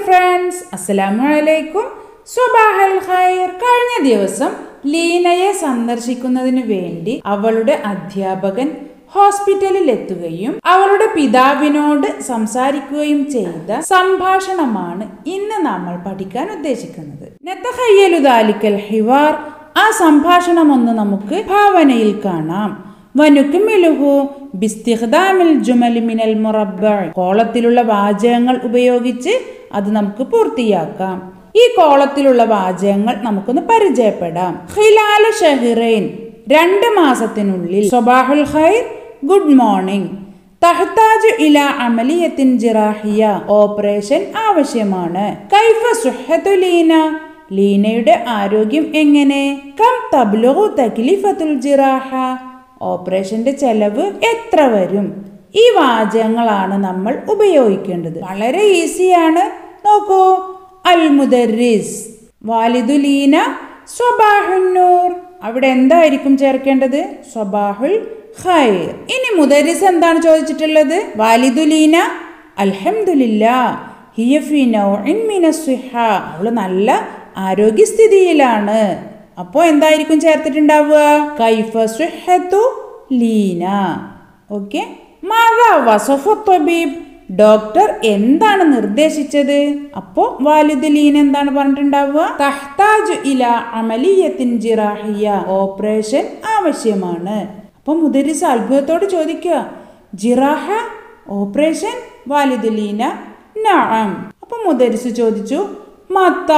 friends അസ്സലാമു അലൈക്കും സുബാഹൽ ഖൈർ കഴിഞ്ഞ ദിവസം ലീനയെ സന്ദർശിക്കുന്നതിന് വേണ്ടി അവളുടെ അധ്യാപകൻ ഹോസ്പിറ്റലിൽ എത്തുകയും അവളുടെ പിതാവിനോട് സംസാരിക്കുകയും ചെയ്ത സംഭാഷണമാണ് ഇന്ന് നമ്മൾ പഠിക്കാൻ ഉദ്ദേശിക്കുന്നത് നെത്തഹയ്യലു ദാലിക്കൽ ഹിവാർ ആ സംഭാഷണം ഒന്ന് നമുക്ക് ഭാവനയിൽ കാണാം വനുക്കുമിലുഹു ബിസ്തിഖ്ദാമിൽ ജുമലി മിനൽ മുറബ്ബ കോളത്തിലുള്ള വാചകങ്ങൾ ഉപയോഗിച്ച് അത് നമുക്ക് പൂർത്തിയാക്കാം ഈ കോളത്തിലുള്ള വാചകങ്ങൾ നമുക്കൊന്ന് പരിചയപ്പെടാം ഖിലാല ഷഹിറൈൻ രണ്ട് മാസത്തിനുള്ളിൽ സ്വബാഹുൽ ഖൈർ ഗുഡ് മോർണിംഗ് തഹ്താജ് ഇല അമലിയത്തിൻ ജിറാഹിയ ഓപ്പറേഷൻ ആവശ്യമാണ് കൈഫ സുഹത്തു ലീന ലീനയുടെ ആരോഗ്യം എങ്ങനെ കം തബ്ലുഗു തക്ലിഫത്തുൽ ജിറാഹ ഓപ്പറേഷന്റെ ചെലവ് എത്ര വരും ഈ വാചകങ്ങളാണ് നമ്മൾ ഉപയോഗിക്കേണ്ടത് വളരെ ഈസിയാണ് നോക്കൂ അൽ മുദരിസ് വാലിദുലീന സ്വബാഹുന്നൂർ അവിടെ എന്തായിരിക്കും ചേർക്കേണ്ടത് സ്വബാഹുൽ ഖൈർ ഇനി മുദരിസ് എന്താണ് ചോദിച്ചിട്ടുള്ളത് വാലിദുലീന അൽഹംദുലില്ലാ ഹിയ ഫി നൗഇൻ മിന സിഹ അവള് നല്ല ആരോഗ്യസ്ഥിതിയിലാണ് അപ്പോൾ എന്തായിരിക്കും ചേർത്തിട്ടുണ്ടാവുക കൈഫ സുഹത്തു ലീന ഓക്കെ മാതാ വസഫു ത്വബീബ് ഡോക്ടർ എന്താണ് നിർദ്ദേശിച്ചത് അപ്പോ വാലിദ് ലീന എന്താണ് പറഞ്ഞിട്ടുണ്ടാവുക തഹ്താജ് ഇല അമലിയത്തിൻ ജിറാഹിയ ഓപ്പറേഷൻ ആവശ്യമാണ് അപ്പൊ മുദരിസ് അത്ഭുതത്തോട് ചോദിക്കുക ജിറാഹ ഓപ്പറേഷൻ വാലിദ് ലീന നഅം അപ്പൊ മുദരിസ് ചോദിച്ചു മത്ത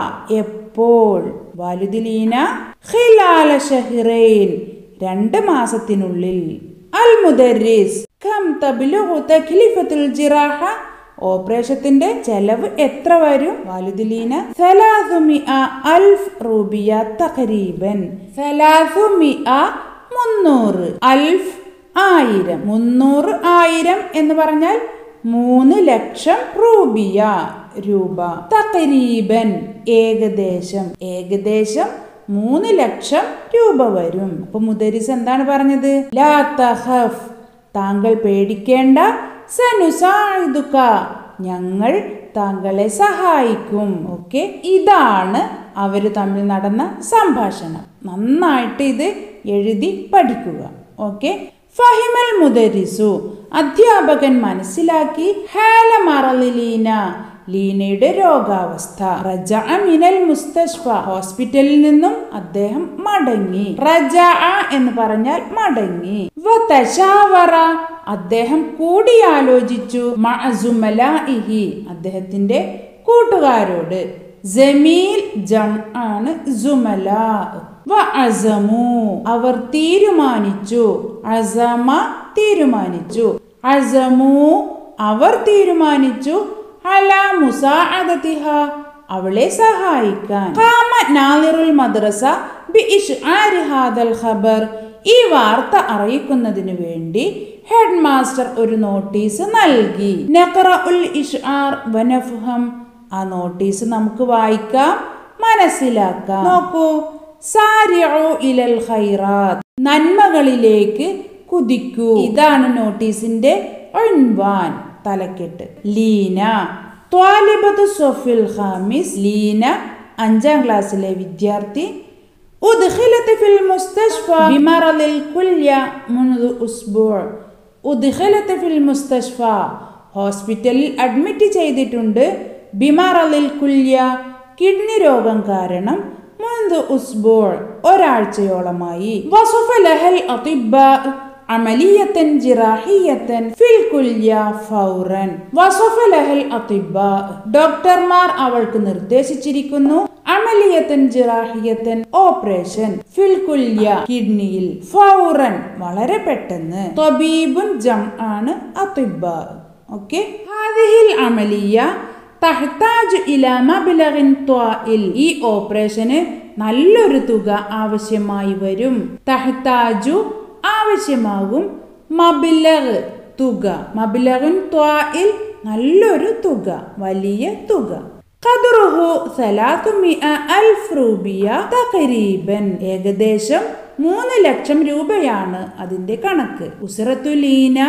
എപ്പോൾ വാലിദുലീന ഖിലാല ഷഹിറൈൻ രണ്ട് മാസത്തിനുള്ളിൽ അൽ മുദരിസ് കം തബ്ലുഗു തക്ലിഫത്തുൽ ജിറാഹ ഓപ്പറേഷത്തിന്റെ ചെലവ് എത്ര വരും വാലിദുലീന സലാസുമിഅ അൽഫ് റൂബിയ തഖരീബൻ സലാസുമിഅ മുന്നൂറ് അൽഫ് ആയിരം മുന്നൂറ് ആയിരം എന്ന് പറഞ്ഞാൽ മൂന്ന് ലക്ഷം റൂബിയ രൂപ തകരീബൻ ഏകദേശം ഏകദേശം മൂന്ന് ലക്ഷം രൂപ വരും അപ്പൊ മുദരിസ് എന്താണ് പറഞ്ഞത് ലാ തഹഫ് താങ്കൾ പേടിക്കേണ്ട സനുസായിതുക ഞങ്ങൾ താങ്കളെ സഹായിക്കും ഓക്കെ ഇതാണ് അവര് തമ്മിൽ നടന്ന സംഭാഷണം നന്നായിട്ട് ഇത് എഴുതി പഠിക്കുക ഓക്കെ ഫഹിമൽ മുദരിസു അധ്യാപകൻ മനസ്സിലാക്കി ഹാല മറലിലീന ലീനയുടെ രോഗാവസ്ഥ റജ മിനൽ മുസ്തഷ്ഫ ഹോസ്പിറ്റലിൽ നിന്നും അദ്ദേഹം മടങ്ങി റജ എന്ന് പറഞ്ഞാൽ മടങ്ങി വതശാവറ അദ്ദേഹം കൂടിയാലോചിച്ചു മഅസുമലാഇഹി അദ്ദേഹത്തിന്റെ കൂട്ടുകാരോട് ജമീൽ ജം ആണ് ജുമല വ അസമു അവർ തീരുമാനിച്ചു അസമ തീരുമാനിച്ചു അസമു അവർ തീരുമാനിച്ചു അല മുസാഅദതിഹ അവളെ സഹായിക്കാൻ ഖാമ നാലിറുൽ മദ്രസ ബി ഇഷ്ആരി ഹാദൽ ഖബർ ഈ വാർത്ത അറിയിക്കുന്നതിന് വേണ്ടി ഹെഡ് മാസ്റ്റർ ഒരു നോട്ടീസ് നൽകി നഖറഉൽ ഇഷ്ആർ വനഫ്ഹം ആ നോട്ടീസ് നമുക്ക് വായിക്കാം മനസ്സിലാക്കാം നോക്കൂ സാരിഉ ഇലൽ ഖൈറാത്ത് നന്മകളിലേക്ക് കുതിക്കൂ ഇതാണ് നോട്ടീസിന്റെ ഒൻവാൻ തലക്കെട്ട് ലീന ത്വാലിബത്ത് സൊഫിൽ ഖാമിസ് ലീന അഞ്ചാം ക്ലാസ്സിലെ വിദ്യാർത്ഥി أدخلت في المستشفى بمرض الكلية منذ أسبوع أدخلت في المستشفى ഹോസ്പിറ്റലിൽ അഡ്മിറ്റ് ചെയ്തിട്ടുണ്ട് ബിമാറലിൽ കുല്യ കിഡ്നി രോഗം കാരണം മുൻത് ഉസ്ബോൾ ഒരാഴ്ചയോളമായി വസുഫ ലഹൽ അതിബ അമലിയത്തൻ ജിറാഹിയത്തൻ ഫിൽ കുല്യ ഫൗറൻ വസുഫ ലഹൽ അതിബ ഡോക്ടർമാർ അവൾക്ക് നിർദ്ദേശിച്ചിരിക്കുന്നു അമലിയത്തൻ ജിറാഹിയത്തൻ ഓപ്പറേഷൻ ഫിൽ കുല്യ കിഡ്നിയിൽ ഫൗറൻ വളരെ പെട്ടെന്ന് തൊബീബുൻ ജം ആണ് അതിബ ഓക്കെ ഹാദിഹിൽ അമലിയ തഹ്താജ് ഇല മബിലഗിൻ ത്വാഇൽ ഈ ഓപ്പറേഷന് നല്ലൊരു തുക ആവശ്യമായി വരും തഹ്താജു ആവശ്യമാകും മബിലഗ് തുക മബിലഗുൻ ത്വാഇൽ നല്ലൊരു തുക വലിയ തുക ഖദറുഹു സലാത്തുമിഅ അൽഫ് റൂബിയ തഖരീബൻ ഏകദേശം മൂന്ന് ലക്ഷം രൂപയാണ് അതിന്റെ കണക്ക് ഉസറത്തുലീന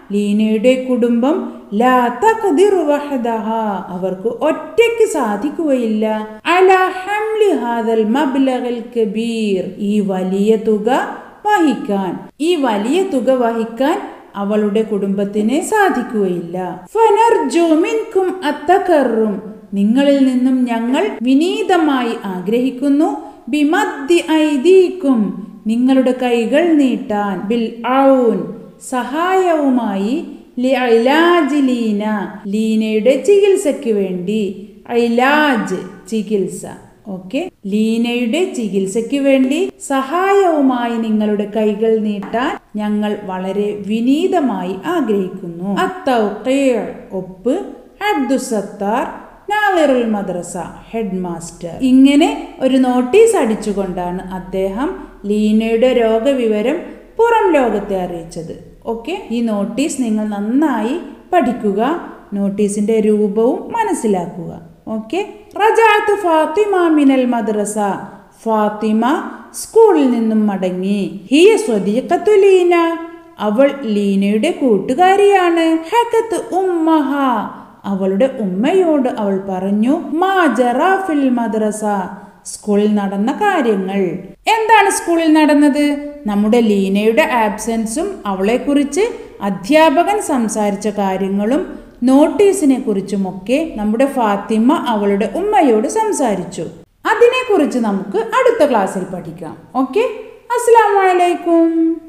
ലീനയുടെ കുടുംബം ലാ തഖ്ദിറു വഹദഹ അവർക്ക് ഒറ്റയ്ക്ക് സാധിക്കുകയില്ല അലാ ഹംലി ഹാദൽ മബ്ലഗൽ കബീർ ഈ വലിയ തുക വഹിക്കാൻ ഈ വലിയ തുക വഹിക്കാൻ അവളുടെ കുടുംബത്തിന് സാധിക്കുകയില്ല ഫനർജു മിൻകും അത്തകറും നിങ്ങളിൽ നിന്നും ഞങ്ങൾ വിനീതമായി ആഗ്രഹിക്കുന്നു ബിമദ്ദി ഐദീക്കും നിങ്ങളുടെ കൈകൾ നീട്ടാൻ ബിൽ ഔൻ സഹായവുമായി ലിഅലാജ് ലീന ലീനയുടെ ചികിത്സയ്ക്ക് വേണ്ടി ഐലാജ് ചികിത്സ ഓക്കെ ലീനയുടെ ചികിത്സയ്ക്ക് വേണ്ടി സഹായവുമായി നിങ്ങളുടെ കൈകൾ നീട്ടാൻ ഞങ്ങൾ വളരെ വിനീതമായി ആഗ്രഹിക്കുന്നു അത്തൗഖീർ ഒപ്പ് അബ്ദുസത്താർ നാളിറുൽ മദ്രസ ഹെഡ് മാസ്റ്റർ ഇങ്ങനെ ഒരു നോട്ടീസ് അടിച്ചുകൊണ്ടാണ് അദ്ദേഹം ലീനയുടെ രോഗവിവരം പുറം ലോകത്തെ അറിയിച്ചത് ഓക്കെ ഈ നോട്ടീസ് നിങ്ങൾ നന്നായി പഠിക്കുക നോട്ടീസിന്റെ രൂപവും മനസ്സിലാക്കുക ഓക്കെ റജാത്ത് ഫാത്തിമ മിനൽ മദ്രസ ഫാത്തിമ സ്കൂളിൽ നിന്നും മടങ്ങി ഹിയ സ്വദീഖത്തു ലീന അവൾ ലീനയുടെ കൂട്ടുകാരിയാണ് ഹക്കത്ത് ഉമ്മഹ അവളുടെ ഉമ്മയോട് അവൾ പറഞ്ഞു മാ ജറാഫിൽ മദ്രസ സ്കൂളിൽ നടന്ന കാര്യങ്ങൾ എന്താണ് സ്കൂളിൽ നടന്നത് നമ്മുടെ ലീനയുടെ ആബ്സെൻസും അവളെക്കുറിച്ച് അധ്യാപകൻ സംസാരിച്ച കാര്യങ്ങളും നോട്ടീസിനെ കുറിച്ചുമൊക്കെ നമ്മുടെ ഫാത്തിമ അവളുടെ ഉമ്മയോട് സംസാരിച്ചു അതിനെക്കുറിച്ച് നമുക്ക് അടുത്ത ക്ലാസ്സിൽ പഠിക്കാം ഓക്കെ അസ്സാം വലൈക്കും